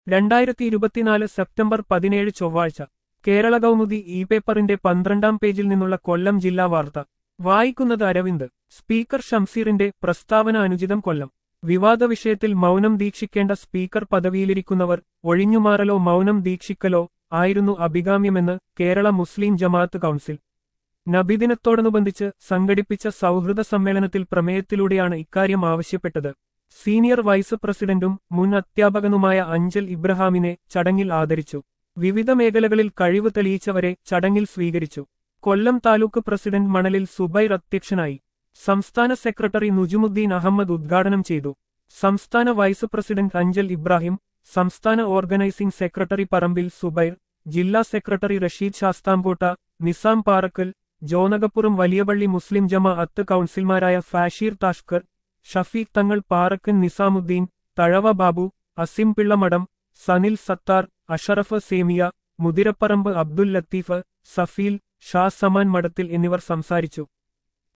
രണ്ടായിരത്തി ഇരുപത്തിനാല് സെപ്റ്റംബർ പതിനേഴ് ചൊവ്വാഴ്ച കേരള കൗമുദി ഇ പേപ്പറിന്റെ പന്ത്രണ്ടാം പേജിൽ നിന്നുള്ള കൊല്ലം ജില്ലാ വാർത്ത വായിക്കുന്നത് അരവിന്ദ് സ്പീക്കർ ഷംസീറിന്റെ പ്രസ്താവന അനുചിതം കൊല്ലം വിവാദ വിഷയത്തിൽ മൗനം ദീക്ഷിക്കേണ്ട സ്പീക്കർ പദവിയിലിരിക്കുന്നവർ ഒഴിഞ്ഞുമാറലോ മൗനം ദീക്ഷിക്കലോ ആയിരുന്നു അഭികാമ്യമെന്ന് കേരള മുസ്ലിം ജമാഅത്ത് കൗൺസിൽ നബിദിനത്തോടനുബന്ധിച്ച് സംഘടിപ്പിച്ച സൗഹൃദ സമ്മേളനത്തിൽ പ്രമേയത്തിലൂടെയാണ് ഇക്കാര്യം ആവശ്യപ്പെട്ടത് സീനിയർ വൈസ് പ്രസിഡന്റും മുൻ അധ്യാപകനുമായ അഞ്ചൽ ഇബ്രഹാമിനെ ചടങ്ങിൽ ആദരിച്ചു വിവിധ മേഖലകളിൽ കഴിവ് തെളിയിച്ചവരെ ചടങ്ങിൽ സ്വീകരിച്ചു കൊല്ലം താലൂക്ക് പ്രസിഡന്റ് മണലിൽ സുബൈർ അധ്യക്ഷനായി സംസ്ഥാന സെക്രട്ടറി നുജുമുദ്ദീൻ അഹമ്മദ് ഉദ്ഘാടനം ചെയ്തു സംസ്ഥാന വൈസ് പ്രസിഡന്റ് അഞ്ചൽ ഇബ്രാഹിം സംസ്ഥാന ഓർഗനൈസിംഗ് സെക്രട്ടറി പറമ്പിൽ സുബൈർ ജില്ലാ സെക്രട്ടറി റഷീദ് ശാസ്താംകോട്ട നിസാം പാറക്കൽ ജോനകപ്പുറം വലിയപള്ളി മുസ്ലിം ജമാ അത്ത് കൌൺസിൽമാരായ ഫാഷീർ താഷ്കർ ഷഫീഖ് തങ്ങൾ പാറക്കൻ നിസാമുദ്ദീൻ തഴവ ബാബു അസിം പിള്ളമഠം സനിൽ സത്താർ അഷറഫ് സേമിയ മുതിരപ്പറമ്പ് അബ്ദുൽ ലത്തീഫ് സഫീൽ ഷാ സമാൻ മഠത്തിൽ എന്നിവർ സംസാരിച്ചു